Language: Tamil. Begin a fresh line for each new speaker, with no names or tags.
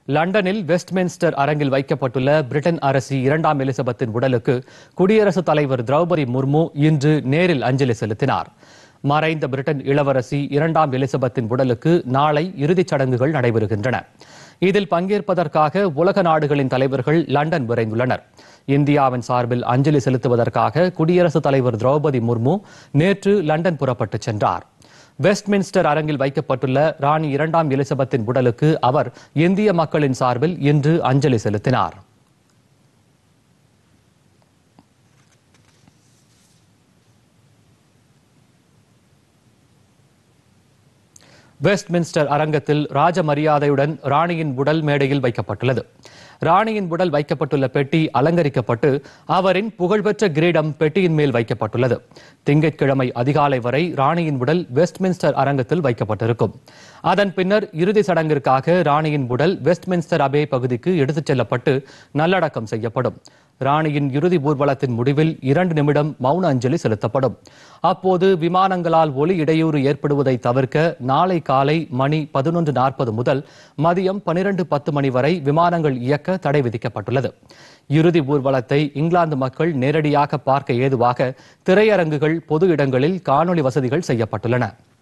லண்டனில் வெஸ்ட்மின்ஸ்டர் அரங்கில் வைக்கப்பட்டுள்ள பிரிட்டன் அரசி இரண்டாம் எலிசபெத்தின் உடலுக்கு குடியரசுத் தலைவர் திரௌபதி முர்மு இன்று நேரில் அஞ்சலி செலுத்தினார் மறைந்த பிரிட்டன் இளவரசி இரண்டாம் எலிசபெத்தின் உடலுக்கு நாளை இறுதிச் சடங்குகள் நடைபெறுகின்றன இதில் பங்கேற்பதற்காக உலக நாடுகளின் தலைவர்கள் லண்டன் விரைந்துள்ளனர் இந்தியாவின் சார்பில் அஞ்சலி செலுத்துவதற்காக குடியரசுத் தலைவர் திரௌபதி முர்மு நேற்று லண்டன் புறப்பட்டுச் சென்றார் வெஸ்ட்மின்ஸ்டர் அரங்கில் வைக்கப்பட்டுள்ள ராணி இரண்டாம் எலிசபெத்தின் உடலுக்கு அவர் இந்திய மக்களின் சார்பில் இன்று அஞ்சலி செலுத்தினார் வெஸ்ட்மின்ஸ்டர் அரங்கத்தில் ராஜ மரியாதையுடன் ராணியின் உடல் மேடையில் வைக்கப்பட்டுள்ளது ராணியின் உடல் வைக்கப்பட்டுள்ள பெட்டி அலங்கரிக்கப்பட்டு அவரின் புகழ்பெற்ற கிரீடம் பெட்டியின் மேல் வைக்கப்பட்டுள்ளது திங்கட்கிழமை அதிகாலை வரை ராணியின் உடல் வெஸ்ட்மின்ஸ்டர் அரங்கத்தில் வைக்கப்பட்டிருக்கும் அதன் பின்னர் இறுதி சடங்கிற்காக ராணியின் உடல் வெஸ்ட்மின்ஸ்டர் அபே பகுதிக்கு எடுத்துச் செல்லப்பட்டு நல்லடக்கம் செய்யப்படும் ராணியின் இறுதி ஊர்வலத்தின் முடிவில் இரண்டு நிமிடம் மௌன அஞ்சலி செலுத்தப்படும் அப்போது விமானங்களால் ஒலி இடையூறு ஏற்படுவதை தவிர்க்க நாளை காலை மணி பதினொன்று நாற்பது முதல் மதியம் பனிரெண்டு பத்து மணி வரை விமானங்கள் இயக்க தடை விதிக்கப்பட்டுள்ளது இறுதி ஊர்வலத்தை இங்கிலாந்து மக்கள் நேரடியாக பார்க்க ஏதுவாக திரையரங்குகள் பொது இடங்களில் காணொலி வசதிகள் செய்யப்பட்டுள்ளன